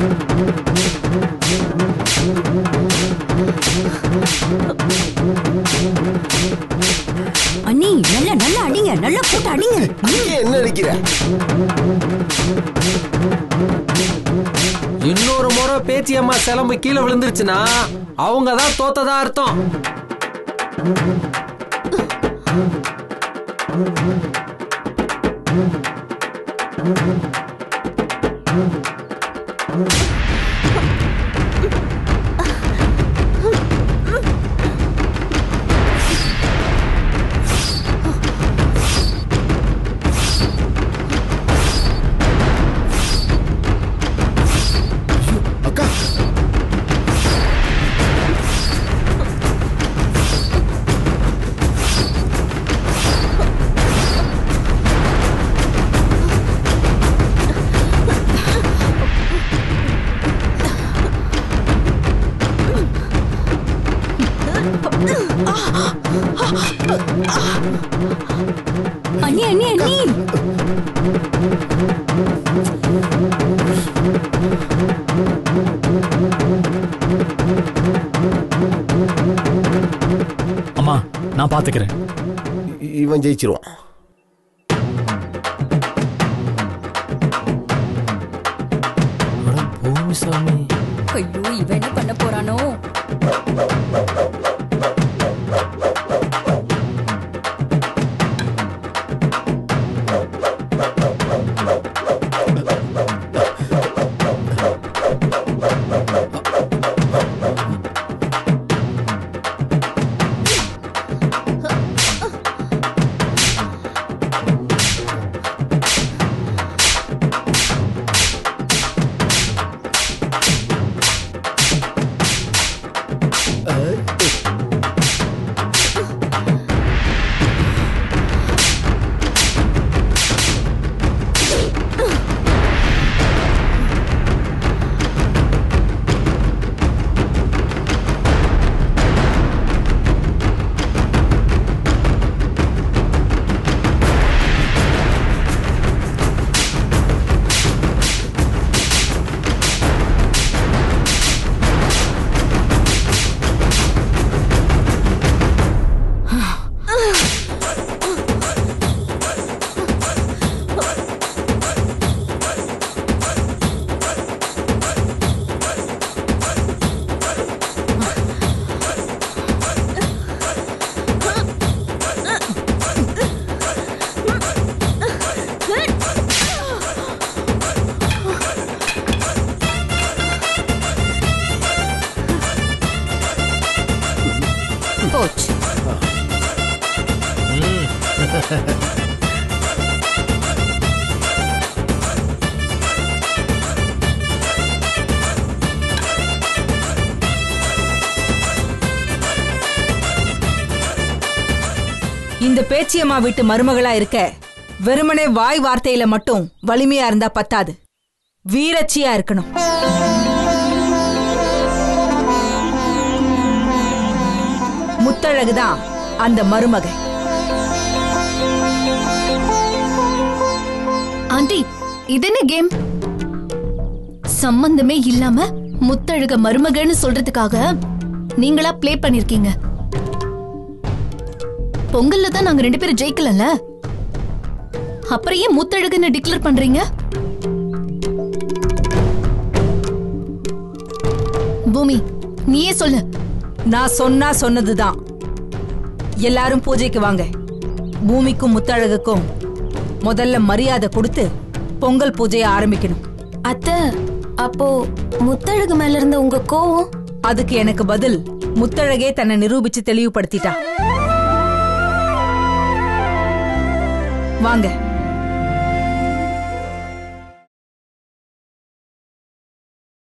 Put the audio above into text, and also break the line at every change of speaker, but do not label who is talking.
அண்ணி நல்லா நல்லா அடிங்க நல்லா போட்டு அடிங்க
அங்கே என்ன அடிக்கிற
இன்னொரு முறை பேச்சியம்மா சிலம்பு கீழே விழுந்துருச்சுன்னா அவங்க தான் தோத்ததா அர்த்தம்
அக்கா
அண்ணி அண்ணி அண்ணி
அம்மா நான் பாத்துக்கிறேன்
இ- இவன் ஜெயிச்சிருவான்
பூமிசாமி
ஐயோ இவன் என்ன பண்ண போறானோ போச்சு
இந்த பேச்சியம்மா வீட்டு மருமகளா இருக்க வெறுமனே வாய் வார்த்தையில மட்டும் வலிமையா இருந்தா பத்தாது வீரச்சியா இருக்கணும் முத்தழகுதான் அந்த மருமகை
ஆண்டி இது என்ன கேம் சம்பந்தமே இல்லாம முத்தழக மருமகன்னு சொல்றதுக்காக நீங்களா ப்ளே பண்ணிருக்கீங்க பொங்கல்ல தான் நாங்க ரெண்டு பேரும் ஜெயிக்கலல்ல அப்புறம் ஏன் முத்தழகுன்னு டிக்ளேர் பண்றீங்க பூமி நீயே சொல்லு
நான் சொன்னா சொன்னதுதான் எல்லாரும் பூஜைக்கு வாங்க பூமிக்கும் முத்தழகுக்கும் முதல்ல மரியாதை கொடுத்து பொங்கல் பூஜையை ஆரம்பிக்கணும்
அத்த அப்போ முத்தழகு மேல இருந்த உங்க கோவம்
அதுக்கு எனக்கு பதில் முத்தழகே தன்னை நிரூபிச்சு தெளிவுபடுத்திட்டா வாங்க